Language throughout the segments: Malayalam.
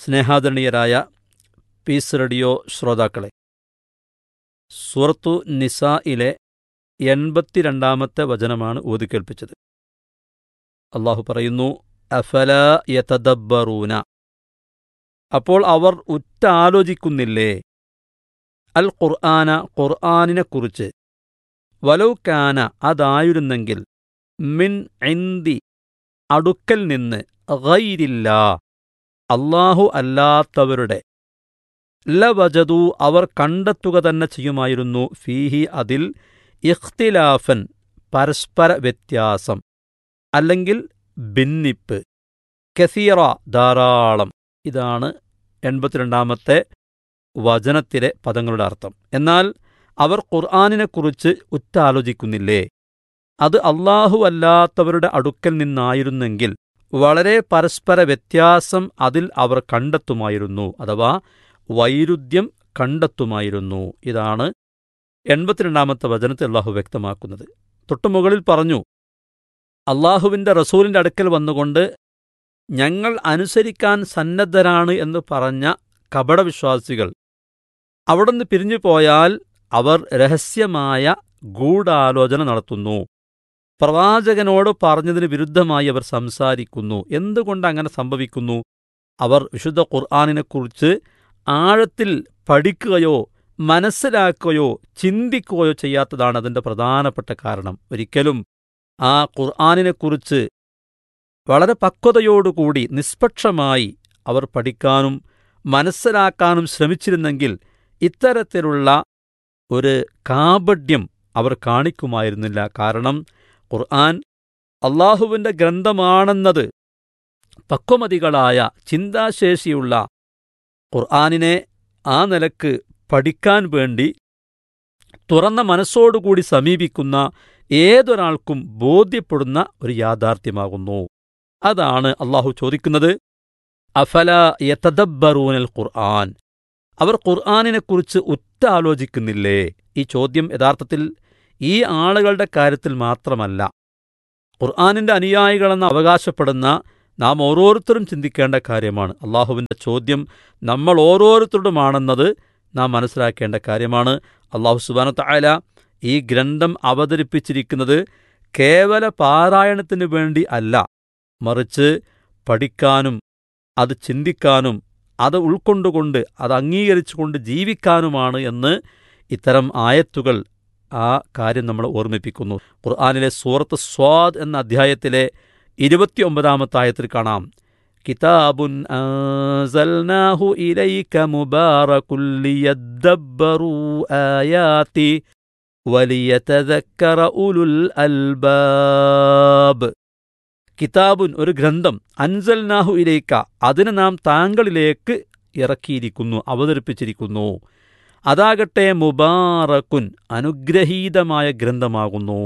സ്നേഹാദരണീയരായ പീസ് റേഡിയോ ശ്രോതാക്കളെ സൂറത്തു നിസായിലെ എൺപത്തിരണ്ടാമത്തെ വചനമാണ് ഓതിക്കേൽപ്പിച്ചത് അള്ളാഹു പറയുന്നു അഫല യതദബ്ബറൂന അപ്പോൾ അവർ ഉറ്റാലോചിക്കുന്നില്ലേ അൽ ഖുർആന ഖുർആനിനെക്കുറിച്ച് വലൗക്കാന അതായിരുന്നെങ്കിൽ മിൻ ഐന്തി അടുക്കൽ നിന്ന് ഗൈരില്ല അള്ളാഹു അല്ലാത്തവരുടെ ലവജതു അവർ കണ്ടെത്തുക തന്നെ ചെയ്യുമായിരുന്നു ഫീഹി അതിൽ ഇഖ്തിലാഫൻ പരസ്പര വ്യത്യാസം അല്ലെങ്കിൽ ഭിന്നിപ്പ് കസീറ ധാരാളം ഇതാണ് എൺപത്തിരണ്ടാമത്തെ വചനത്തിലെ പദങ്ങളുടെ അർത്ഥം എന്നാൽ അവർ ഖുർആാനിനെക്കുറിച്ച് ഉറ്റാലോചിക്കുന്നില്ലേ അത് അള്ളാഹു അല്ലാത്തവരുടെ അടുക്കൽ നിന്നായിരുന്നെങ്കിൽ വളരെ പരസ്പര വ്യത്യാസം അതിൽ അവർ കണ്ടെത്തുമായിരുന്നു അഥവാ വൈരുദ്ധ്യം കണ്ടെത്തുമായിരുന്നു ഇതാണ് എൺപത്തിരണ്ടാമത്തെ വചനത്തെ അള്ളാഹു വ്യക്തമാക്കുന്നത് തൊട്ടുമുകളിൽ പറഞ്ഞു അള്ളാഹുവിൻ്റെ റസൂലിൻ്റെ അടുക്കൽ വന്നുകൊണ്ട് ഞങ്ങൾ അനുസരിക്കാൻ സന്നദ്ധരാണ് എന്ന് പറഞ്ഞ കപടവിശ്വാസികൾ അവിടുന്ന് പിരിഞ്ഞു പോയാൽ അവർ രഹസ്യമായ ഗൂഢാലോചന നടത്തുന്നു പ്രവാചകനോട് പറഞ്ഞതിന് വിരുദ്ധമായി അവർ സംസാരിക്കുന്നു എന്തുകൊണ്ട് അങ്ങനെ സംഭവിക്കുന്നു അവർ വിശുദ്ധ ഖുർആാനിനെക്കുറിച്ച് ആഴത്തിൽ പഠിക്കുകയോ മനസ്സിലാക്കുകയോ ചിന്തിക്കുകയോ ചെയ്യാത്തതാണ് അതിൻ്റെ പ്രധാനപ്പെട്ട കാരണം ഒരിക്കലും ആ ഖുർആാനിനെക്കുറിച്ച് വളരെ പക്വതയോടുകൂടി നിഷ്പക്ഷമായി അവർ പഠിക്കാനും മനസ്സിലാക്കാനും ശ്രമിച്ചിരുന്നെങ്കിൽ ഇത്തരത്തിലുള്ള ഒരു കാപഡ്യം അവർ കാണിക്കുമായിരുന്നില്ല കാരണം ഖുർആൻ അള്ളാഹുവിൻ്റെ ഗ്രന്ഥമാണെന്നത് പക്വമതികളായ ചിന്താശേഷിയുള്ള ഖുർആാനിനെ ആ നിലക്ക് പഠിക്കാൻ വേണ്ടി തുറന്ന മനസ്സോടുകൂടി സമീപിക്കുന്ന ഏതൊരാൾക്കും ബോധ്യപ്പെടുന്ന ഒരു യാഥാർത്ഥ്യമാകുന്നു അതാണ് അള്ളാഹു ചോദിക്കുന്നത് അഫല യതദബ്ബറൂനൽ ഖുർആൻ അവർ ഖുർആാനിനെക്കുറിച്ച് ഉറ്റാലോചിക്കുന്നില്ലേ ഈ ചോദ്യം യഥാർത്ഥത്തിൽ ഈ ആളുകളുടെ കാര്യത്തിൽ മാത്രമല്ല ഖുർആാനിന്റെ അനുയായികളെന്ന് അവകാശപ്പെടുന്ന നാം ഓരോരുത്തരും ചിന്തിക്കേണ്ട കാര്യമാണ് അള്ളാഹുവിൻ്റെ ചോദ്യം നമ്മൾ ഓരോരുത്തരുടുമാണെന്നത് നാം മനസ്സിലാക്കേണ്ട കാര്യമാണ് അള്ളാഹു സുബാന തായാല ഈ ഗ്രന്ഥം അവതരിപ്പിച്ചിരിക്കുന്നത് കേവല പാരായണത്തിനു വേണ്ടി അല്ല മറിച്ച് പഠിക്കാനും അത് ചിന്തിക്കാനും അത് ഉൾക്കൊണ്ടുകൊണ്ട് അത് അംഗീകരിച്ചുകൊണ്ട് ജീവിക്കാനുമാണ് എന്ന് ഇത്തരം ആയത്തുകൾ ആ കാര്യം നമ്മൾ ഓർമ്മിപ്പിക്കുന്നു ഖുർആാനിലെ സൂറത്ത് സ്വാദ് എന്ന അധ്യായത്തിലെ ഇരുപത്തിയൊമ്പതാമത്തെ ആയത്തിൽ കാണാം കിതാബുൻ അൻസൽനാഹു ഇലൈക മുബാറകുൽ ലിയദ്ദബ്ബറൂ ആയാതി വലിയതذكر ഉലുൽ അൽബാബ് കിതാബുൻ ഒരു ഗ്രന്ഥം അൻസൽനാഹു ഇലൈക്ക അതിന് നാം താങ്കളിലേക്ക് ഇറക്കിയിരിക്കുന്നു അവതരിപ്പിച്ചിരിക്കുന്നു അതാകട്ടെ മുബാറക്കുൻ അനുഗ്രഹീതമായ ഗ്രന്ഥമാകുന്നു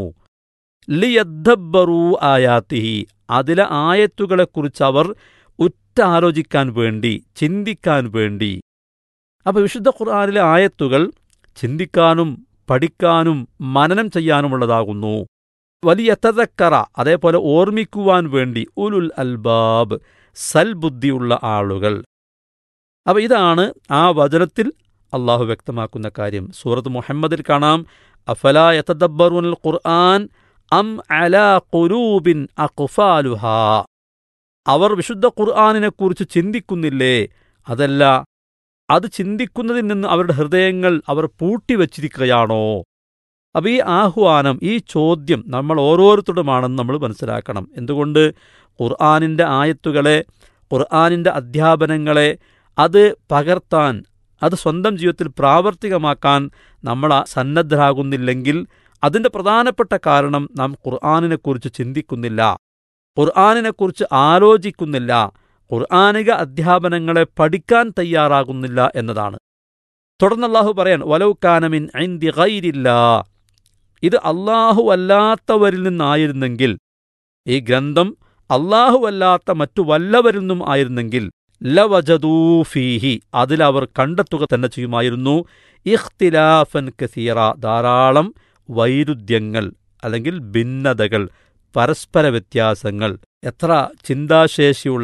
ലിയദ്ദബ്ബറൂ ആയാത്തിഹി അതിലെ ആയത്തുകളെക്കുറിച്ച് അവർ ഉറ്റാലോചിക്കാൻ വേണ്ടി ചിന്തിക്കാൻ വേണ്ടി അപ്പോൾ വിശുദ്ധ ഖുർആാനിലെ ആയത്തുകൾ ചിന്തിക്കാനും പഠിക്കാനും മനനം ചെയ്യാനുമുള്ളതാകുന്നു വലിയ തതക്കറ അതേപോലെ ഓർമ്മിക്കുവാൻ വേണ്ടി ഉലുൽ അൽബാബ് സൽബുദ്ധിയുള്ള ആളുകൾ അപ്പോൾ ഇതാണ് ആ വചനത്തിൽ അള്ളാഹു വ്യക്തമാക്കുന്ന കാര്യം സൂറത്ത് മുഹമ്മദിൽ കാണാം അഫലാ യതദബ്ബറുൽ ഖുർആൻ അം അലാ ഖുലൂബിൻ അഖ്ഫാലുഹ അവർ വിശുദ്ധ ഖുർആാനിനെക്കുറിച്ച് ചിന്തിക്കുന്നില്ലേ അതല്ല അത് ചിന്തിക്കുന്നതിൽ നിന്ന് അവരുടെ ഹൃദയങ്ങൾ അവർ പൂട്ടിവച്ചിരിക്കുകയാണോ അപ്പോൾ ഈ ആഹ്വാനം ഈ ചോദ്യം നമ്മൾ ഓരോരുത്തരുമാണെന്ന് നമ്മൾ മനസ്സിലാക്കണം എന്തുകൊണ്ട് ഖുർആാനിൻ്റെ ആയത്തുകളെ ഖുർആാനിൻ്റെ അധ്യാപനങ്ങളെ അത് പകർത്താൻ അത് സ്വന്തം ജീവിതത്തിൽ പ്രാവർത്തികമാക്കാൻ നമ്മൾ സന്നദ്ധരാകുന്നില്ലെങ്കിൽ അതിൻ്റെ പ്രധാനപ്പെട്ട കാരണം നാം ഖുർആാനിനെക്കുറിച്ച് ചിന്തിക്കുന്നില്ല ഖുർആാനിനെക്കുറിച്ച് ആലോചിക്കുന്നില്ല ഖുർആാനിക അധ്യാപനങ്ങളെ പഠിക്കാൻ തയ്യാറാകുന്നില്ല എന്നതാണ് തുടർന്ന് അള്ളാഹു പറയാൻ വലൗക്കാനമിൻ ഐന്തി ഗൈരില്ല ഇത് അള്ളാഹു അല്ലാത്തവരിൽ നിന്നായിരുന്നെങ്കിൽ ഈ ഗ്രന്ഥം അള്ളാഹു അല്ലാത്ത മറ്റു വല്ലവരിൽ നിന്നും ആയിരുന്നെങ്കിൽ ലവജദൂഫീഹി അതിലവർ കണ്ടെത്തുക തന്നെ ചെയ്യുമായിരുന്നു ഇഖ്തിലാഫൻ കസീറ ധാരാളം വൈരുദ്ധ്യങ്ങൾ അല്ലെങ്കിൽ ഭിന്നതകൾ പരസ്പര വ്യത്യാസങ്ങൾ എത്ര ചിന്താശേഷിയുള്ള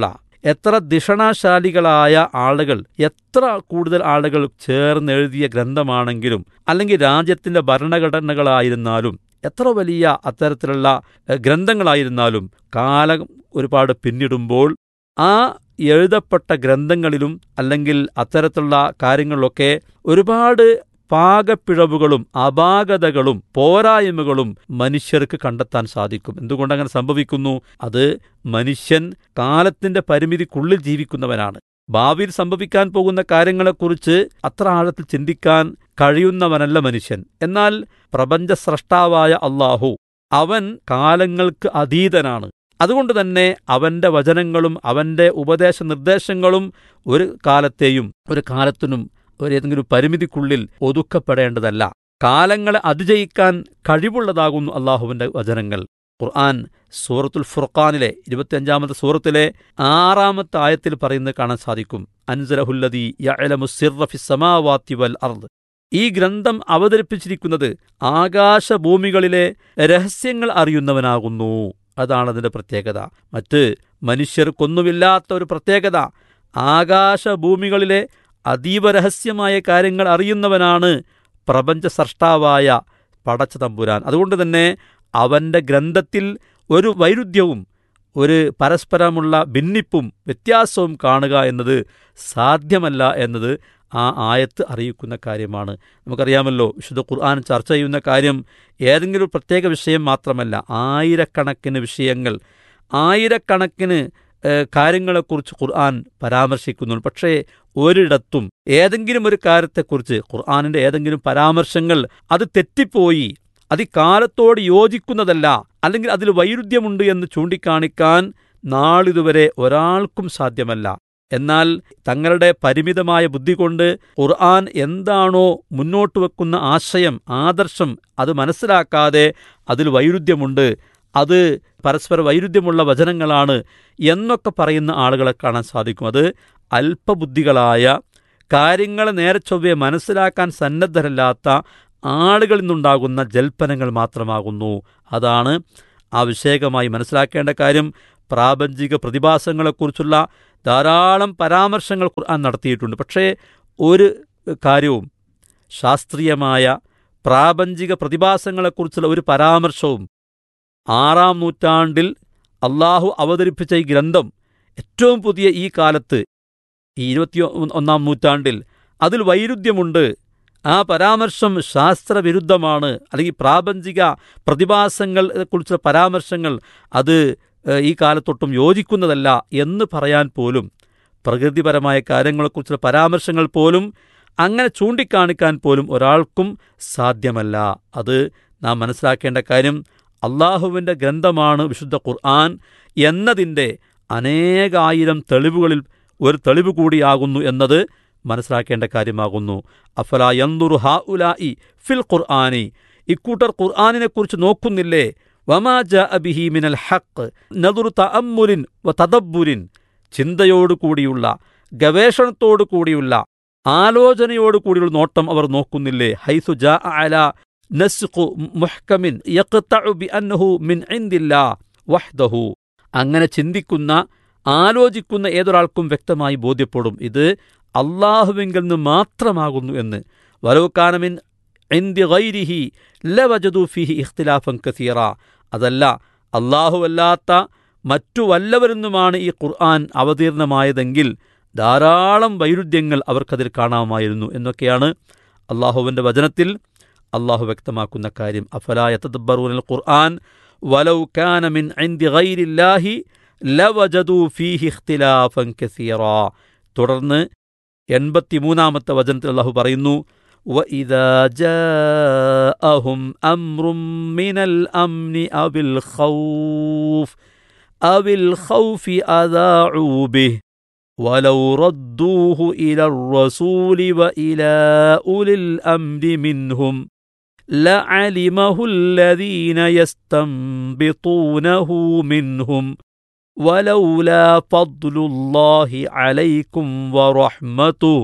എത്ര ദിഷണാശാലികളായ ആളുകൾ എത്ര കൂടുതൽ ആളുകൾ ചേർന്നെഴുതിയ ഗ്രന്ഥമാണെങ്കിലും അല്ലെങ്കിൽ രാജ്യത്തിന്റെ ഭരണഘടനകളായിരുന്നാലും എത്ര വലിയ അത്തരത്തിലുള്ള എഹ്, ഗ്രന്ഥങ്ങളായിരുന്നാലും കാലം ഒരുപാട് പിന്നിടുമ്പോൾ ആ എഴുതപ്പെട്ട ഗ്രന്ഥങ്ങളിലും അല്ലെങ്കിൽ അത്തരത്തിലുള്ള കാര്യങ്ങളിലൊക്കെ ഒരുപാട് പാകപ്പിഴവുകളും അപാകതകളും പോരായ്മകളും മനുഷ്യർക്ക് കണ്ടെത്താൻ സാധിക്കും എന്തുകൊണ്ട് അങ്ങനെ സംഭവിക്കുന്നു അത് മനുഷ്യൻ കാലത്തിന്റെ പരിമിതിക്കുള്ളിൽ ജീവിക്കുന്നവനാണ് ഭാവിയിൽ സംഭവിക്കാൻ പോകുന്ന കാര്യങ്ങളെക്കുറിച്ച് അത്ര ആഴത്തിൽ ചിന്തിക്കാൻ കഴിയുന്നവനല്ല മനുഷ്യൻ എന്നാൽ പ്രപഞ്ച സ്രഷ്ടാവായ അള്ളാഹു അവൻ കാലങ്ങൾക്ക് അതീതനാണ് അതുകൊണ്ട് തന്നെ അവന്റെ വചനങ്ങളും അവന്റെ ഉപദേശ നിർദ്ദേശങ്ങളും ഒരു കാലത്തെയും ഒരു കാലത്തിനും ഒരു ഏതെങ്കിലും പരിമിതിക്കുള്ളിൽ ഒതുക്കപ്പെടേണ്ടതല്ല കാലങ്ങളെ അതിജയിക്കാൻ കഴിവുള്ളതാകുന്നു അള്ളാഹുവിന്റെ വചനങ്ങൾ ഖുർആൻ സൂറത്തുൽ ഫുർഖാനിലെ ഇരുപത്തിയഞ്ചാമത്തെ സൂറത്തിലെ ആറാമത്തെ ആയത്തിൽ പറയുന്നത് കാണാൻ സാധിക്കും അൻസലഹുല്ലദി യഅലമു സിർറ ഫിസ് സമാവാതി വൽ അർദ് ഈ ഗ്രന്ഥം അവതരിപ്പിച്ചിരിക്കുന്നത് ആകാശഭൂമികളിലെ രഹസ്യങ്ങൾ അറിയുന്നവനാകുന്നു അതാണ് അതിന്റെ പ്രത്യേകത മറ്റ് മനുഷ്യർക്കൊന്നുമില്ലാത്ത ഒരു പ്രത്യേകത ആകാശഭൂമികളിലെ അതീവ രഹസ്യമായ കാര്യങ്ങൾ അറിയുന്നവനാണ് പ്രപഞ്ച സൃഷ്ടാവായ പടച്ച തമ്പുരാൻ അതുകൊണ്ട് തന്നെ അവന്റെ ഗ്രന്ഥത്തിൽ ഒരു വൈരുദ്ധ്യവും ഒരു പരസ്പരമുള്ള ഭിന്നിപ്പും വ്യത്യാസവും കാണുക എന്നത് സാധ്യമല്ല എന്നത് ആ ആയത്ത് അറിയിക്കുന്ന കാര്യമാണ് നമുക്കറിയാമല്ലോ വിശുദ്ധ ഖുർആൻ ചർച്ച ചെയ്യുന്ന കാര്യം ഏതെങ്കിലും ഒരു പ്രത്യേക വിഷയം മാത്രമല്ല ആയിരക്കണക്കിന് വിഷയങ്ങൾ ആയിരക്കണക്കിന് ഏഹ്, കാര്യങ്ങളെക്കുറിച്ച് ഖുർആൻ പരാമർശിക്കുന്നുണ്ട് പക്ഷേ ഒരിടത്തും ഏതെങ്കിലും ഒരു കാര്യത്തെക്കുറിച്ച് ഖുർആാനിന്റെ ഏതെങ്കിലും പരാമർശങ്ങൾ അത് തെറ്റിപ്പോയി അത് ഈ കാലത്തോട് യോജിക്കുന്നതല്ല അല്ലെങ്കിൽ അതിൽ വൈരുദ്ധ്യമുണ്ട് എന്ന് ചൂണ്ടിക്കാണിക്കാൻ നാളിതുവരെ ഒരാൾക്കും സാധ്യമല്ല എന്നാൽ തങ്ങളുടെ പരിമിതമായ ബുദ്ധി കൊണ്ട് ഖുർആൻ എന്താണോ മുന്നോട്ട് വെക്കുന്ന ആശയം ആദർശം അത് മനസ്സിലാക്കാതെ അതിൽ വൈരുദ്ധ്യമുണ്ട് അത് പരസ്പര വൈരുദ്ധ്യമുള്ള വചനങ്ങളാണ് എന്നൊക്കെ പറയുന്ന ആളുകളെ കാണാൻ സാധിക്കും അത് അല്പബുദ്ധികളായ കാര്യങ്ങളെ നേരെ ചൊവ്വെ മനസ്സിലാക്കാൻ സന്നദ്ധരല്ലാത്ത ആളുകളിൽ നിന്നുണ്ടാകുന്ന ജൽപ്പനങ്ങൾ മാത്രമാകുന്നു അതാണ് ആവശ്യകമായി മനസ്സിലാക്കേണ്ട കാര്യം പ്രാപഞ്ചിക പ്രതിഭാസങ്ങളെക്കുറിച്ചുള്ള ധാരാളം പരാമർശങ്ങൾ ഖുർആൻ നടത്തിയിട്ടുണ്ട് പക്ഷേ ഒരു കാര്യവും ശാസ്ത്രീയമായ പ്രാപഞ്ചിക പ്രതിഭാസങ്ങളെക്കുറിച്ചുള്ള ഒരു പരാമർശവും ആറാം നൂറ്റാണ്ടിൽ അള്ളാഹു അവതരിപ്പിച്ച ഈ ഗ്രന്ഥം ഏറ്റവും പുതിയ ഈ കാലത്ത് ഈ ഇരുപത്തി ഒന്നാം നൂറ്റാണ്ടിൽ അതിൽ വൈരുദ്ധ്യമുണ്ട് ആ പരാമർശം ശാസ്ത്രവിരുദ്ധമാണ് അല്ലെങ്കിൽ പ്രാപഞ്ചിക പ്രതിഭാസങ്ങളെ കുറിച്ചുള്ള പരാമർശങ്ങൾ അത് ഏഹ്, ഈ കാലത്തൊട്ടും യോജിക്കുന്നതല്ല എന്ന് പറയാൻ പോലും പ്രകൃതിപരമായ കാര്യങ്ങളെക്കുറിച്ചുള്ള പരാമർശങ്ങൾ പോലും അങ്ങനെ ചൂണ്ടിക്കാണിക്കാൻ പോലും ഒരാൾക്കും സാധ്യമല്ല അത് നാം മനസ്സിലാക്കേണ്ട കാര്യം അള്ളാഹുവിൻ്റെ ഗ്രന്ഥമാണ് വിശുദ്ധ ഖുർആൻ എന്നതിൻ്റെ അനേകായിരം തെളിവുകളിൽ ഒരു തെളിവ് കൂടിയാകുന്നു എന്നത് മനസ്സിലാക്കേണ്ട കാര്യമാകുന്നു അഫല യന്തുറു ഹാ ഉലായി ഫിൽ ഖുർആാനി ഇക്കൂട്ടർ ഖുർആാനിനെ കുറിച്ച് നോക്കുന്നില്ലേ വമാ ജാ അബിഹി മിനൽ ഹക്ക് നദുറു തഅമ്മുലിൻ വ തദബ്ബുരിൻ ചിന്തയോടുകൂടിയുള്ള ഗവേഷണത്തോടു കൂടിയുള്ള ആലോചനയോടു കൂടിയുള്ള നോട്ടം അവർ നോക്കുന്നില്ലേ ഹൈസു ജാ അല നസ്ഖു മുഹ്കമിൻ യഖ്തഉ ബിഅന്നഹു മിൻ ഇൻദില്ലാ വഹ്ദഹു അങ്ങനെ ചിന്തിക്കുന്ന ആലോചിക്കുന്ന ഏതൊരാൾക്കും വ്യക്തമായി ബോധ്യപ്പെടും ഇത് അള്ളാഹുവിങ്കിൽ നിന്ന് മാത്രമാകുന്നു എന്ന് വലവുക്കാനമിൻ ഇന്ത്യ ഗൈരിഹി ലവജദു ഫിഹി ഇഖ്തിലാഫൻ കസീറ അതല്ല അല്ലാഹുവല്ലാത്ത മറ്റു വല്ലവരെന്നുമാണ് ഈ ഖുർആൻ അവതീർണമായതെങ്കിൽ ധാരാളം വൈരുദ്ധ്യങ്ങൾ അവർക്കതിൽ കാണാമായിരുന്നു എന്നൊക്കെയാണ് അള്ളാഹുവിൻ്റെ വചനത്തിൽ അള്ളാഹു വ്യക്തമാക്കുന്ന കാര്യം അഫലായ തദ്ബറൂനൽ ഖുർആൻ വലൗ കാന മിൻ ഇൻദി ഗൈരില്ലാഹി ലവജദു ഫീഹി ഇഖ്തിലാഫൻ കസീറ തുടർന്ന് എൺപത്തിമൂന്നാമത്തെ വചനത്തിൽ അള്ളാഹു പറയുന്നു وإذا جاءهم أمر من الأمن أو الخوف أو الخوف أذاعوا به ولو ردوه إلى الرسول وإلى أولي الأمر منهم لعلمه الذين يستنبطونه منهم ولولا فضل الله عليكم ورحمته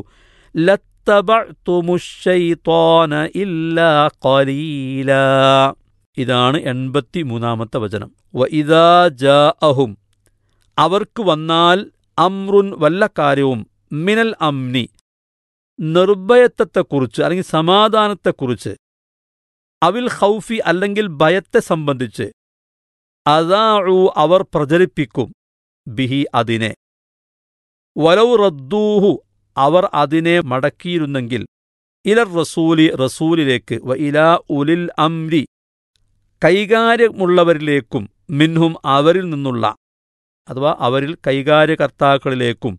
لاتبعتم الشيطان إلا قليلا ഇതാണ് എൺപത്തി മൂന്നാമത്തെ വചനം വ ഇതാ ജാഅഹും അവർക്ക് വന്നാൽ അമ്രുൻ വല്ല കാര്യവും മിനൽ അംനി നിർഭയത്വത്തെക്കുറിച്ച് അല്ലെങ്കിൽ സമാധാനത്തെക്കുറിച്ച് അവിൽ ഖൗഫി അല്ലെങ്കിൽ ഭയത്തെ സംബന്ധിച്ച് അതാഴു അവർ പ്രചരിപ്പിക്കും ബിഹി അതിനെ വലൗ റദ്ദൂഹു അവർ അതിനെ മടക്കിയിരുന്നെങ്കിൽ ഇലർ റസൂലി റസൂലിലേക്ക് വ ഇലാ ഉലിൽ അംരി കൈകാര്യമുള്ളവരിലേക്കും മിൻഹും അവരിൽ നിന്നുള്ള അഥവാ അവരിൽ കൈകാര്യകർത്താക്കളിലേക്കും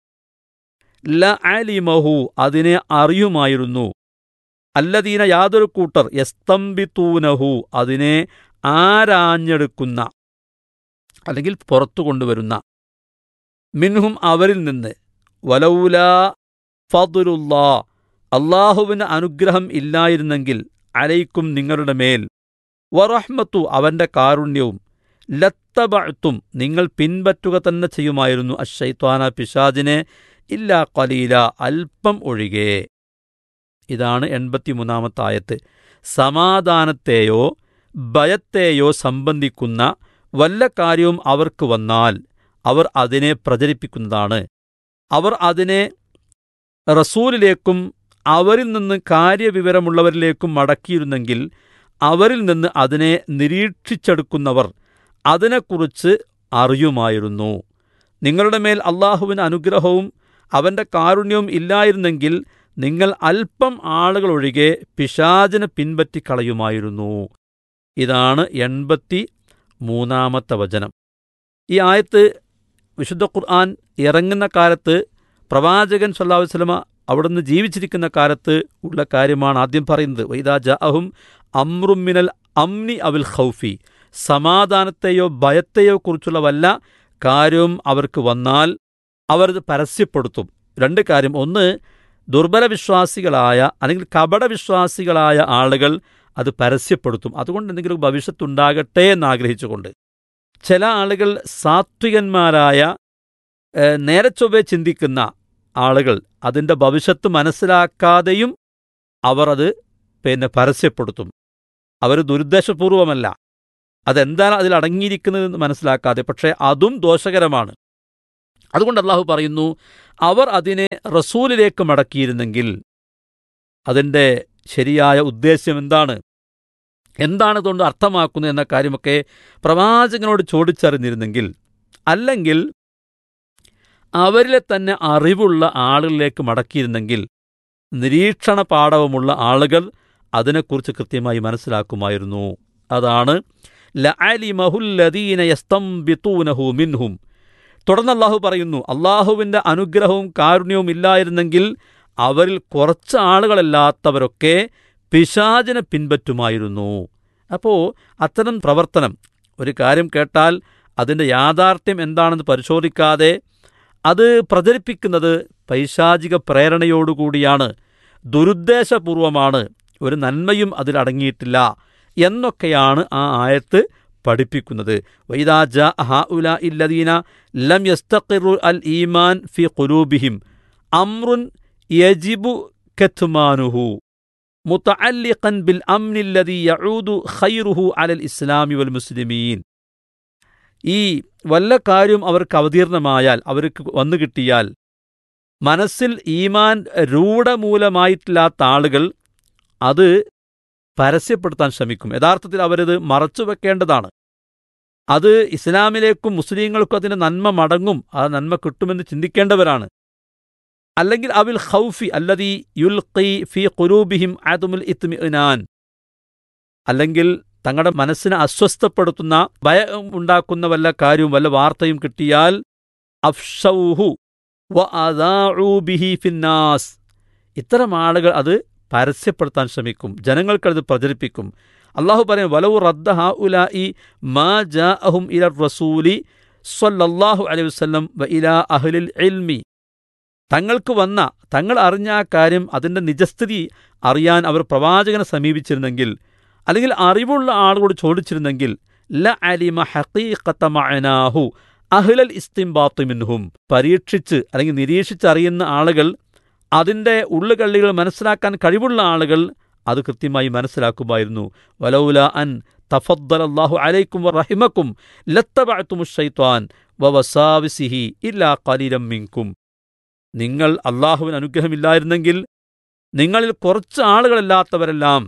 ല അലിമഹു അതിനെ അറിയുമായിരുന്നു അല്ലദീന യാതൊരു കൂട്ടർ യസ്തംബിത്തൂനഹു അതിനെ ആരാഞ്ഞെടുക്കുന്ന അല്ലെങ്കിൽ പുറത്തു കൊണ്ടുവരുന്ന മിൻഹും അവരിൽ നിന്ന് വലൗല ഫതുലുല്ലാ അള്ളാഹുവിന് അനുഗ്രഹം ഇല്ലായിരുന്നെങ്കിൽ അലൈക്കും നിങ്ങളുടെ മേൽ വറഹ്മത്തു അവന്റെ കാരുണ്യവും ലത്തബഅത്തും നിങ്ങൾ പിൻപറ്റുക തന്നെ ചെയ്യുമായിരുന്നു അഷൈത്വാന പിശാജിനെ ഇല്ല കലീല അല്പം ഒഴികെ ഇതാണ് എൺപത്തിമൂന്നാമത്തെ ആയത്ത് സമാധാനത്തെയോ ഭയത്തെയോ സംബന്ധിക്കുന്ന വല്ല കാര്യവും അവർക്ക് വന്നാൽ അവർ അതിനെ പ്രചരിപ്പിക്കുന്നതാണ് അവർ അതിനെ റസൂലിലേക്കും അവരിൽ നിന്ന് കാര്യവിവരമുള്ളവരിലേക്കും മടക്കിയിരുന്നെങ്കിൽ അവരിൽ നിന്ന് അതിനെ നിരീക്ഷിച്ചെടുക്കുന്നവർ അതിനെക്കുറിച്ച് അറിയുമായിരുന്നു നിങ്ങളുടെ മേൽ അള്ളാഹുവിന് അനുഗ്രഹവും അവന്റെ കാരുണ്യവും ഇല്ലായിരുന്നെങ്കിൽ നിങ്ങൾ അല്പം ആളുകൾ ഒഴികെ പിശാചിനെ പിൻപറ്റിക്കളയുമായിരുന്നു ഇതാണ് എൺപത്തി മൂന്നാമത്തെ വചനം ഈ ആയത്ത് വിശുദ്ധ ഖുർആൻ ഇറങ്ങുന്ന കാലത്ത് പ്രവാചകൻ സല്ലാഹു വസ്ലമ അവിടുന്ന് ജീവിച്ചിരിക്കുന്ന കാലത്ത് ഉള്ള കാര്യമാണ് ആദ്യം പറയുന്നത് വൈദാ ജാഅഹും അമ്രുമിനൽ അംനി അവിൽ ഖൗഫി സമാധാനത്തെയോ ഭയത്തെയോ കുറിച്ചുള്ള വല്ല കാര്യവും അവർക്ക് വന്നാൽ അവർ പരസ്യപ്പെടുത്തും രണ്ട് കാര്യം ഒന്ന് ദുർബല വിശ്വാസികളായ അല്ലെങ്കിൽ കപട വിശ്വാസികളായ ആളുകൾ അത് പരസ്യപ്പെടുത്തും അതുകൊണ്ട് എന്തെങ്കിലും ഭവിഷ്യത്തുണ്ടാകട്ടെ എന്നാഗ്രഹിച്ചുകൊണ്ട് ചില ആളുകൾ സാത്വികന്മാരായ നേരെ ചൊവ്വെ ചിന്തിക്കുന്ന ആളുകൾ അതിൻ്റെ ഭവിഷ്യത്ത് മനസ്സിലാക്കാതെയും അവർ അത് പിന്നെ പരസ്യപ്പെടുത്തും അവർ ദുരുദ്ദേശപൂർവമല്ല അതെന്താണ് അതിൽ അടങ്ങിയിരിക്കുന്നതെന്ന് മനസ്സിലാക്കാതെ പക്ഷേ അതും ദോഷകരമാണ് അതുകൊണ്ട് അള്ളാഹു പറയുന്നു അവർ അതിനെ റസൂലിലേക്ക് മടക്കിയിരുന്നെങ്കിൽ അതിൻ്റെ ശരിയായ ഉദ്ദേശ്യം എന്താണ് എന്താണ് ഇതുകൊണ്ട് അർത്ഥമാക്കുന്നത് എന്ന കാര്യമൊക്കെ പ്രവാചകനോട് ചോദിച്ചറിഞ്ഞിരുന്നെങ്കിൽ അല്ലെങ്കിൽ അവരിലെ തന്നെ അറിവുള്ള ആളുകളിലേക്ക് മടക്കിയിരുന്നെങ്കിൽ നിരീക്ഷണ പാഠവുമുള്ള ആളുകൾ അതിനെക്കുറിച്ച് കൃത്യമായി മനസ്സിലാക്കുമായിരുന്നു അതാണ് ലഅലിമഹുല്ലദീന യസ്തംബിത്തൂനഹു മിൻഹും തുടർന്ന് അള്ളാഹു പറയുന്നു അള്ളാഹുവിൻ്റെ അനുഗ്രഹവും കാരുണ്യവും ഇല്ലായിരുന്നെങ്കിൽ അവരിൽ കുറച്ച് ആളുകളല്ലാത്തവരൊക്കെ പിശാചിനെ പിൻപറ്റുമായിരുന്നു അപ്പോൾ അത്തരം പ്രവർത്തനം ഒരു കാര്യം കേട്ടാൽ അതിൻ്റെ യാഥാർത്ഥ്യം എന്താണെന്ന് പരിശോധിക്കാതെ അത് പ്രചരിപ്പിക്കുന്നത് പൈശാചിക പ്രേരണയോടുകൂടിയാണ് ദുരുദ്ദേശപൂർവമാണ് ഒരു നന്മയും അതിലടങ്ങിയിട്ടില്ല എന്നൊക്കെയാണ് ആ ആയത്ത് പഠിപ്പിക്കുന്നത് വൈദാജ ഹഉല ഇല്ലദീന ലം യസ്തഖിറു അൽ ഈമാൻ ഫി ഖുലൂബിഹിം അമ്രുൻ യജിബു കത്മാനുഹു മുതഅല്ലിഖൻ ബിൽ അംനി അല്ലദീ യഊദു ഖൈറുഹു അലൽ ഇസ്ലാമി വൽ മുസ്ലിമീൻ ഈ വല്ല കാര്യം അവർക്ക് അവതീർണമായാൽ അവർക്ക് വന്നു കിട്ടിയാൽ മനസ്സിൽ ഈമാൻ രൂഢമൂലമായിട്ടില്ലാത്ത ആളുകൾ അത് പരസ്യപ്പെടുത്താൻ ശ്രമിക്കും യഥാർത്ഥത്തിൽ അവരത് മറച്ചു വെക്കേണ്ടതാണ് അത് ഇസ്ലാമിലേക്കും മുസ്ലിങ്ങൾക്കും അതിൻ്റെ നന്മ മടങ്ങും ആ നന്മ കിട്ടുമെന്ന് ചിന്തിക്കേണ്ടവരാണ് അല്ലെങ്കിൽ അവിൽ ഖൗഫി അല്ലതി യുൽഖി ഫി ഖുലൂബിഹിം ആദുമുൽ ഇത്മിഇനാൻ അല്ലെങ്കിൽ തങ്ങളുടെ മനസ്സിനെ അസ്വസ്ഥപ്പെടുത്തുന്ന ഭയം ഉണ്ടാക്കുന്ന വല്ല കാര്യവും വല്ല വാർത്തയും കിട്ടിയാൽ അഫ്ഷൗഹു വ ബിഹി ഫിന്നാസ് ഇത്തരം ആളുകൾ അത് പരസ്യപ്പെടുത്താൻ ശ്രമിക്കും ജനങ്ങൾക്കത് പ്രചരിപ്പിക്കും അള്ളാഹു പറയും വലവു റദ്ദ ഹാ ഉലായി മാ ജാ അഹും ഇല റസൂലി സ്വല്ലല്ലാഹു അലൈഹി വസല്ലം വ ഇലാ അഹ്ലിൽ ഇൽമി തങ്ങൾക്ക് വന്ന തങ്ങൾ അറിഞ്ഞ ആ കാര്യം അതിൻ്റെ നിജസ്ഥിതി അറിയാൻ അവർ പ്രവാചകനെ സമീപിച്ചിരുന്നെങ്കിൽ അല്ലെങ്കിൽ അറിവുള്ള ആളുകളോട് ചോദിച്ചിരുന്നെങ്കിൽ ല അലിമ ഹഖീഖത്ത മഅനാഹു അഹ്ലൽ ഇസ്തിംബാത്ത് മിൻഹും പരീക്ഷിച്ച് അല്ലെങ്കിൽ നിരീക്ഷിച്ചറിയുന്ന ആളുകൾ അതിൻ്റെ ഉള്ളുകള്ളികൾ മനസ്സിലാക്കാൻ കഴിവുള്ള ആളുകൾ അത് കൃത്യമായി മനസ്സിലാക്കുമായിരുന്നു വലൗല അൻ തഫദ്ദൽ അല്ലാഹു അലൈക്കും റഹിമക്കും ലത്തബഅത്തുമു ഷൈത്വാൻ വ വസാവിസിഹി ഇല്ലാ കലീലം മിങ്കും നിങ്ങൾ അള്ളാഹുവിന് അനുഗ്രഹമില്ലായിരുന്നെങ്കിൽ നിങ്ങളിൽ കുറച്ച് ആളുകളല്ലാത്തവരെല്ലാം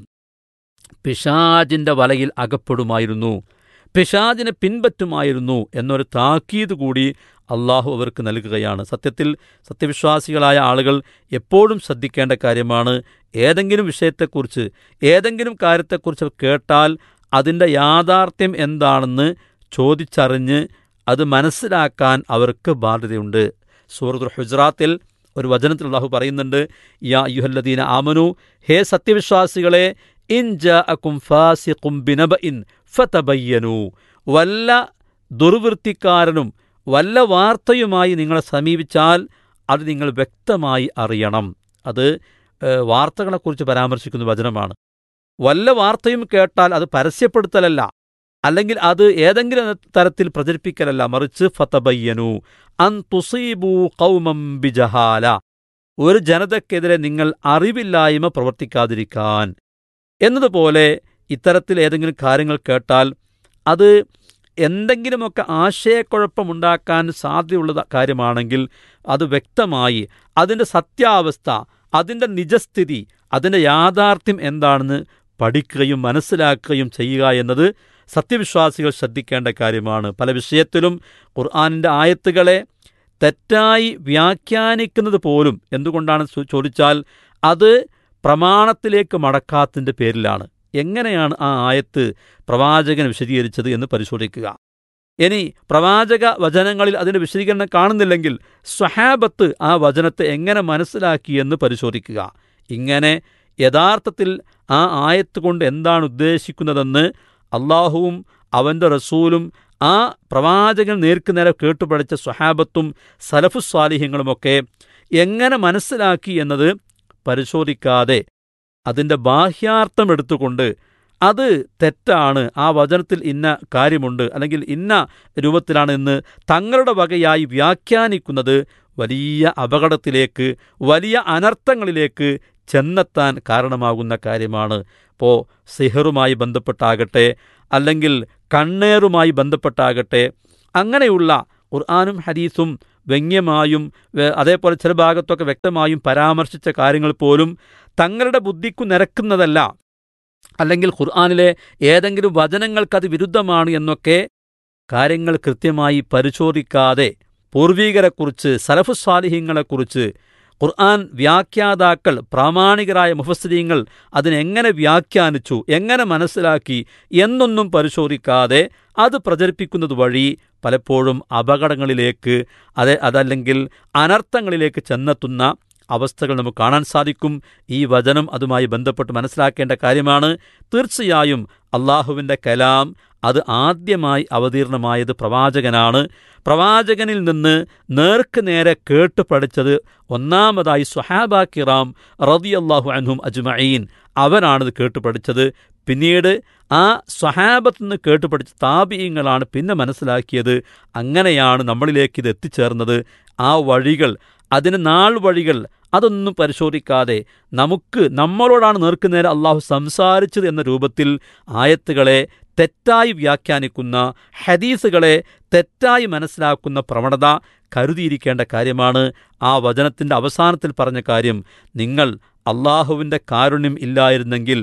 പിശാജിന്റെ വലയിൽ അകപ്പെടുമായിരുന്നു പിശാജിനെ പിൻപറ്റുമായിരുന്നു എന്നൊരു താക്കീത് കൂടി അള്ളാഹു അവർക്ക് നൽകുകയാണ് സത്യത്തിൽ സത്യവിശ്വാസികളായ ആളുകൾ എപ്പോഴും ശ്രദ്ധിക്കേണ്ട കാര്യമാണ് ഏതെങ്കിലും വിഷയത്തെക്കുറിച്ച് ഏതെങ്കിലും കാര്യത്തെക്കുറിച്ച് കേട്ടാൽ അതിൻ്റെ യാഥാർത്ഥ്യം എന്താണെന്ന് ചോദിച്ചറിഞ്ഞ് അത് മനസ്സിലാക്കാൻ അവർക്ക് ബാധ്യതയുണ്ട് സൂറത്തുൽ ഹുജറാത്തിൽ ഒരു വചനത്തിൽ അള്ളാഹു പറയുന്നുണ്ട് യാ യുഹല്ലദീന ആമനു ഹേ സത്യവിശ്വാസികളെ ഇൻ ജാഅക്കും ഫാസിഖും ബിനബഇൻ ഫതബയ്യനു വല്ല ദുർവൃത്തിക്കാരനും വല്ല വാർത്തയുമായി നിങ്ങളെ സമീപിച്ചാൽ അത് നിങ്ങൾ വ്യക്തമായി അറിയണം അത് ഏഹ്, വാർത്തകളെക്കുറിച്ച് പരാമർശിക്കുന്ന വചനമാണ് വല്ല വാർത്തയും കേട്ടാൽ അത് പരസ്യപ്പെടുത്തലല്ല അല്ലെങ്കിൽ അത് ഏതെങ്കിലും തരത്തിൽ പ്രചരിപ്പിക്കലല്ല മറിച്ച് ഫതബയ്യനു അൻ തുസീബു കൗമം ബിജഹാല ഒരു ജനതയ്ക്കെതിരെ നിങ്ങൾ അറിവില്ലായ്മ പ്രവർത്തിക്കാതിരിക്കാൻ എന്നതുപോലെ ഇത്തരത്തിൽ ഏതെങ്കിലും കാര്യങ്ങൾ കേട്ടാൽ അത് എന്തെങ്കിലുമൊക്കെ ആശയക്കുഴപ്പമുണ്ടാക്കാൻ സാധ്യതയുള്ള കാര്യമാണെങ്കിൽ അത് വ്യക്തമായി അതിൻ്റെ സത്യാവസ്ഥ അതിൻ്റെ നിജസ്ഥിതി അതിൻ്റെ യാഥാർത്ഥ്യം എന്താണെന്ന് പഠിക്കുകയും മനസ്സിലാക്കുകയും ചെയ്യുക എന്നത് സത്യവിശ്വാസികൾ ശ്രദ്ധിക്കേണ്ട കാര്യമാണ് പല വിഷയത്തിലും ഖുർആാനിൻ്റെ ആയത്തുകളെ തെറ്റായി വ്യാഖ്യാനിക്കുന്നത് പോലും എന്തുകൊണ്ടാണ് ചോ- ചോദിച്ചാൽ അത് പ്രമാണത്തിലേക്ക് മടക്കാത്തതിൻ്റെ പേരിലാണ് എങ്ങനെയാണ് ആ ആയത്ത് പ്രവാചകൻ വിശദീകരിച്ചത് എന്ന് പരിശോധിക്കുക ഇനി പ്രവാചക വചനങ്ങളിൽ അതിൻ്റെ വിശദീകരണം കാണുന്നില്ലെങ്കിൽ സ്വഹാബത്ത് ആ വചനത്തെ എങ്ങനെ മനസ്സിലാക്കിയെന്ന് പരിശോധിക്കുക ഇങ്ങനെ യഥാർത്ഥത്തിൽ ആ ആയത്ത് കൊണ്ട് എന്താണ് ഉദ്ദേശിക്കുന്നതെന്ന് അള്ളാഹുവും അവൻ്റെ റസൂലും ആ പ്രവാചകൻ നേർക്കുനേരെ കേട്ടുപഠിച്ച സ്വഹാബത്തും സലഫുസ്വാലിഹ്യങ്ങളുമൊക്കെ എങ്ങനെ മനസ്സിലാക്കി എന്നത് പരിശോധിക്കാതെ അതിൻ്റെ ബാഹ്യാർത്ഥം എടുത്തുകൊണ്ട് അത് തെറ്റാണ് ആ വചനത്തിൽ ഇന്ന കാര്യമുണ്ട് അല്ലെങ്കിൽ ഇന്ന രൂപത്തിലാണ് എന്ന് തങ്ങളുടെ വകയായി വ്യാഖ്യാനിക്കുന്നത് വലിയ അപകടത്തിലേക്ക് വലിയ അനർത്ഥങ്ങളിലേക്ക് ചെന്നെത്താൻ കാരണമാകുന്ന കാര്യമാണ് ഇപ്പോൾ സിഹറുമായി ബന്ധപ്പെട്ടാകട്ടെ അല്ലെങ്കിൽ കണ്ണേറുമായി ബന്ധപ്പെട്ടാകട്ടെ അങ്ങനെയുള്ള ഖുർആാനും ഹദീസും വ്യംഗ്യമായും വേ- അതേപോലെ ചില ഭാഗത്തൊക്കെ വ്യക്തമായും പരാമർശിച്ച കാര്യങ്ങൾ പോലും തങ്ങളുടെ ബുദ്ധിക്കു നിരക്കുന്നതല്ല അല്ലെങ്കിൽ ഖുർആാനിലെ ഏതെങ്കിലും വചനങ്ങൾക്കത് വിരുദ്ധമാണ് എന്നൊക്കെ കാര്യങ്ങൾ കൃത്യമായി പരിശോധിക്കാതെ പൂർവീകരെക്കുറിച്ച് സലഫുസ്വാലിഹ്യങ്ങളെക്കുറിച്ച് ഖുർആൻ വ്യാഖ്യാതാക്കൾ പ്രാമാണികരായ മുഫസ്സരീങ്ങൾ അതിനെങ്ങനെ വ്യാഖ്യാനിച്ചു എങ്ങനെ മനസ്സിലാക്കി എന്നൊന്നും പരിശോധിക്കാതെ അത് പ്രചരിപ്പിക്കുന്നത് വഴി പലപ്പോഴും അപകടങ്ങളിലേക്ക് അത് അതല്ലെങ്കിൽ അനർത്ഥങ്ങളിലേക്ക് ചെന്നെത്തുന്ന അവസ്ഥകൾ നമുക്ക് കാണാൻ സാധിക്കും ഈ വചനം അതുമായി ബന്ധപ്പെട്ട് മനസ്സിലാക്കേണ്ട കാര്യമാണ് തീർച്ചയായും അള്ളാഹുവിൻ്റെ കലാം അത് ആദ്യമായി അവതീർണമായത് പ്രവാചകനാണ് പ്രവാചകനിൽ നിന്ന് നേർക്ക് നേരെ കേട്ട് പഠിച്ചത് ഒന്നാമതായി സുഹാബ കിറാം റതിയല്ലാഹു അൻഹും അജ്മഈൻ അവരാണിത് കേട്ട് പഠിച്ചത് പിന്നീട് ആ സ്വഹാബത്ത് നിന്ന് കേട്ട് പഠിച്ച താപീയങ്ങളാണ് പിന്നെ മനസ്സിലാക്കിയത് അങ്ങനെയാണ് നമ്മളിലേക്ക് ഇത് എത്തിച്ചേർന്നത് ആ വഴികൾ അതിന് നാൾ വഴികൾ അതൊന്നും പരിശോധിക്കാതെ നമുക്ക് നമ്മളോടാണ് നേർക്കുനേരെ അള്ളാഹു സംസാരിച്ചത് എന്ന രൂപത്തിൽ ആയത്തുകളെ തെറ്റായി വ്യാഖ്യാനിക്കുന്ന ഹദീസുകളെ തെറ്റായി മനസ്സിലാക്കുന്ന പ്രവണത കരുതിയിരിക്കേണ്ട കാര്യമാണ് ആ വചനത്തിൻ്റെ അവസാനത്തിൽ പറഞ്ഞ കാര്യം നിങ്ങൾ അള്ളാഹുവിൻ്റെ കാരുണ്യം ഇല്ലായിരുന്നെങ്കിൽ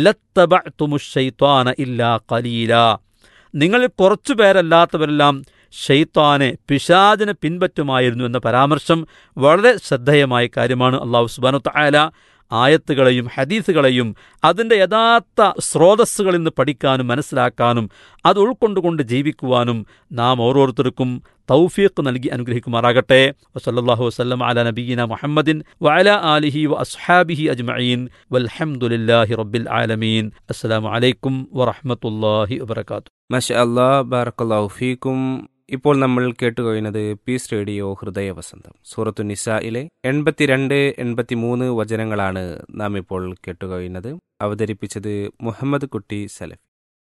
ലത്തബഅ്തുമുശ്ശൈത്വാന ഇല്ലാ കലീല നിങ്ങളിൽ കുറച്ചു പേരല്ലാത്തവരെല്ലാം ഷെയ്ത്താനെ പിശാചിനെ പിൻപറ്റുമായിരുന്നു എന്ന പരാമർശം വളരെ ശ്രദ്ധേയമായ കാര്യമാണ് അള്ളാഹു സുബാനു തായാല ആയത്തുകളെയും ഹദീസുകളെയും അതിൻ്റെ യഥാർത്ഥ സ്രോതസ്സുകളിൽ നിന്ന് പഠിക്കാനും മനസ്സിലാക്കാനും അത് ഉൾക്കൊണ്ടുകൊണ്ട് ജീവിക്കുവാനും നാം ഓരോരുത്തർക്കും തൗഫീഖ് നൽകി അനുഗ്രഹിക്കുമാറാകട്ടെ വസല്ലല്ലാഹു വസല്ലം അല നബീന മുഹമ്മദിൻ വഅല ആലിഹി വ അസ്ഹാബിഹി അജ്മഈൻ വൽഹംദുലില്ലാഹി റബ്ബിൽ ആലമീൻ അസ്സലാമു അലൈക്കും വറഹ്മത്തുള്ളാഹി വബറകാതുഹു മഷ അല്ലാ ബാറക്കല്ലാഹു ഫീക്കും ഇപ്പോൾ നമ്മൾ കേട്ടുകഴിഞ്ഞത് പീസ് റേഡിയോ ഹൃദയ വസന്തം സൂറത്തു നിസായിലെ എൺപത്തിരണ്ട് എൺപത്തിമൂന്ന് വചനങ്ങളാണ് നാം ഇപ്പോൾ കേട്ടുകഴിഞ്ഞത് അവതരിപ്പിച്ചത് മുഹമ്മദ് കുട്ടി സലഫ്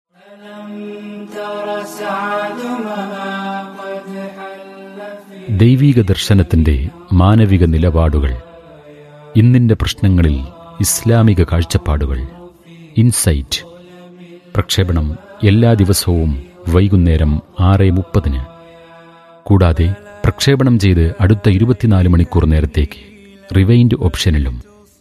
ദൈവീക ദർശനത്തിന്റെ മാനവിക നിലപാടുകൾ ഇന്നിന്റെ പ്രശ്നങ്ങളിൽ ഇസ്ലാമിക കാഴ്ചപ്പാടുകൾ ഇൻസൈറ്റ് പ്രക്ഷേപണം എല്ലാ ദിവസവും വൈകുന്നേരം ആറ് മുപ്പതിന് കൂടാതെ പ്രക്ഷേപണം ചെയ്ത് അടുത്ത ഇരുപത്തിനാല് മണിക്കൂർ നേരത്തേക്ക് റിവൈൻഡ് ഓപ്ഷനിലും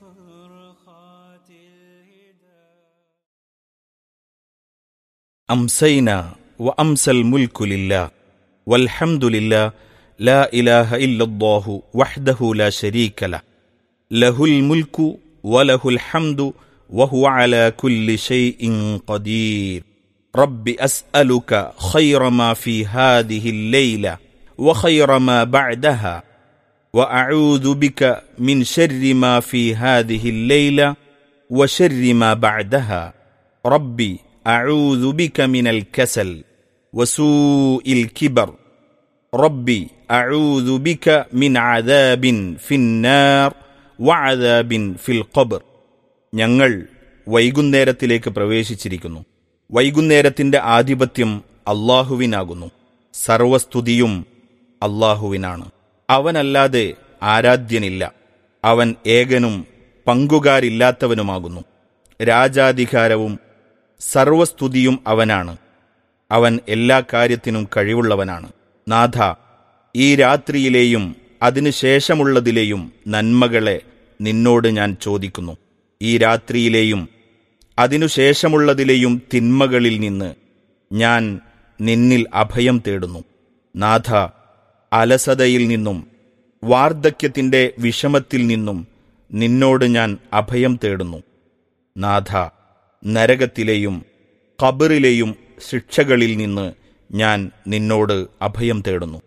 أمسينا وأمسى الملك لله والحمد لله لا إله إلا الله وحده لا شريك له له الملك وله الحمد وهو على كل شيء قدير رب أسألك خير ما في هذه الليلة وخير ما بعدها وأعوذ بك من شر ما في هذه الليلة وشر ما بعدها ربي أعوذ بك من الكسل وسوء الكبر ربي أعوذ بك من عذاب في النار وعذاب في القبر ഞങ്ങൾ വൈകുന്നേരത്തിലേക്ക് പ്രവേശിച്ചിരിക്കുന്നു വൈകുന്നേരത്തിന്റെ ആധിപത്യം അള്ളാഹുവിനാകുന്നു സർവസ്തുതിയും അള്ളാഹുവിനാണ് അവനല്ലാതെ ആരാധ്യനില്ല അവൻ ഏകനും പങ്കുകാരില്ലാത്തവനുമാകുന്നു രാജാധികാരവും സർവസ്തുതിയും അവനാണ് അവൻ എല്ലാ കാര്യത്തിനും കഴിവുള്ളവനാണ് നാഥ ഈ രാത്രിയിലെയും അതിനുശേഷമുള്ളതിലെയും നന്മകളെ നിന്നോട് ഞാൻ ചോദിക്കുന്നു ഈ രാത്രിയിലെയും അതിനുശേഷമുള്ളതിലെയും തിന്മകളിൽ നിന്ന് ഞാൻ നിന്നിൽ അഭയം തേടുന്നു നാഥ അലസതയിൽ നിന്നും വാർദ്ധക്യത്തിന്റെ വിഷമത്തിൽ നിന്നും നിന്നോട് ഞാൻ അഭയം തേടുന്നു നാഥ നരകത്തിലെയും ഖബറിലെയും ശിക്ഷകളിൽ നിന്ന് ഞാൻ നിന്നോട് അഭയം തേടുന്നു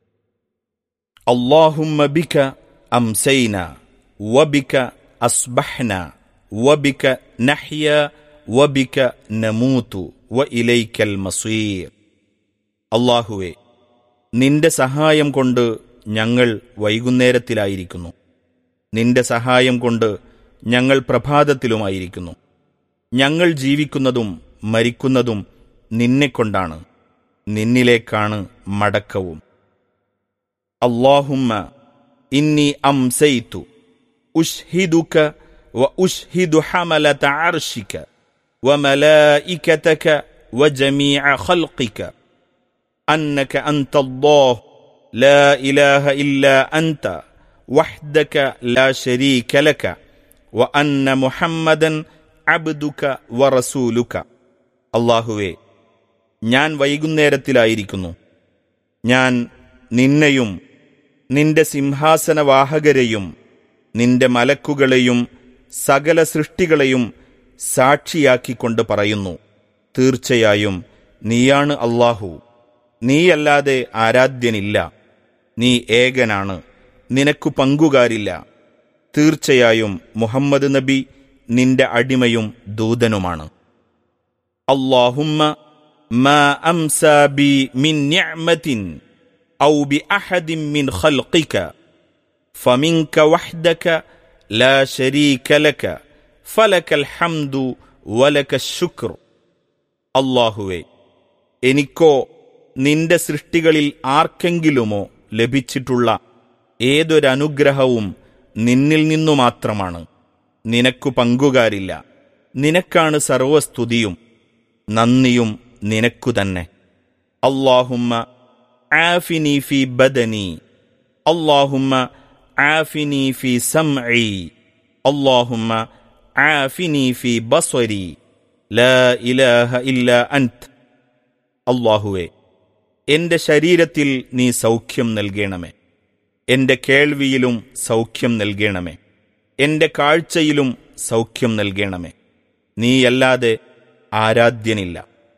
അള്ളാഹുമ്മ ബിക അംസൈന വബിക അസ്ബഹ്ന വബിക നഹ്യ വബിക നമൂതു വ ഇലൈക്കൽ മസീർ അള്ളാഹുവെ നിന്റെ സഹായം കൊണ്ട് ഞങ്ങൾ വൈകുന്നേരത്തിലായിരിക്കുന്നു നിന്റെ സഹായം കൊണ്ട് ഞങ്ങൾ പ്രഭാതത്തിലുമായിരിക്കുന്നു ഞങ്ങൾ ജീവിക്കുന്നതും മരിക്കുന്നതും നിന്നെക്കൊണ്ടാണ് നിന്നിലേക്കാണ് മടക്കവും അള്ളാഹുമ്മ ഇന്നി അംസൈതു ഉഷ്ഹിദുക വ ഉഷ്ഹിദു ഹമലത അർഷിക وملائكتك وجميع خلقك أنك أنت الله لا إله إلا أنت وحدك لا شريك لك وأن محمدا അബ്ദുക വറസൂലുക അള്ളാഹുവേ ഞാൻ വൈകുന്നേരത്തിലായിരിക്കുന്നു ഞാൻ നിന്നെയും നിന്റെ സിംഹാസനവാഹകരെയും നിന്റെ മലക്കുകളെയും സകല സൃഷ്ടികളെയും സാക്ഷിയാക്കിക്കൊണ്ട് പറയുന്നു തീർച്ചയായും നീയാണ് അള്ളാഹു നീയല്ലാതെ ആരാധ്യനില്ല നീ ഏകനാണ് നിനക്കു പങ്കുകാരില്ല തീർച്ചയായും മുഹമ്മദ് നബി നിന്റെ അടിമയും ദൂതനുമാണ് അള്ളാഹുമ്മ ما أمسى بي من نعمة أو بأحد من خلقك فمنك وحدك لا شريك لك فلك الحمد ولك الشكر അള്ളാഹുവെ എനിക്കോ നിന്റെ സൃഷ്ടികളിൽ ആർക്കെങ്കിലുമോ ലഭിച്ചിട്ടുള്ള ഏതൊരനുഗ്രഹവും നിന്നിൽ നിന്നു മാത്രമാണ് നിനക്കു പങ്കുകാരില്ല നിനക്കാണ് സർവസ്തുതിയും നന്ദിയും നിനക്കു തന്നെ അള്ളാഹുമ്മ ആഫിനി ഫി ബദനി അള്ളാഹുമ്മ ആഫിനി ഫി സംഇ അള്ളാഹുമ്മ ആഫിനി ഫി ബസ്വരി ലാ ഇലാഹ ഇല്ല അൻത് അള്ളാഹുവെ എന്റെ ശരീരത്തിൽ നീ സൗഖ്യം നൽകണമേ എന്റെ കേൾവിയിലും സൗഖ്യം നൽകണമേ എന്റെ കാഴ്ചയിലും സൗഖ്യം നൽകണമേ നീയല്ലാതെ ആരാധ്യനില്ല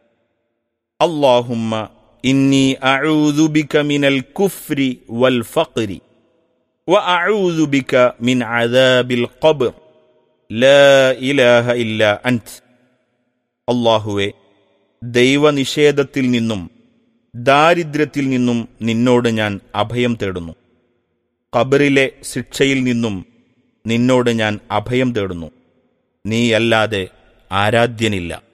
അള്ളാഹുമ്മ ഇന്നി അഊദു ബിക മിനൽ കുഫ്രി വൽ ഫഖ്രി وأعوذ بك من عذاب القبر لا إله إلا أنت അള്ളാഹുവെ ദൈവനിഷേധത്തിൽ നിന്നും ദാരിദ്ര്യത്തിൽ നിന്നും നിന്നോട് ഞാൻ അഭയം തേടുന്നു ഖബറിലെ ശിക്ഷയിൽ നിന്നും നിന്നോട് ഞാൻ അഭയം തേടുന്നു നീയല്ലാതെ ആരാധ്യനില്ല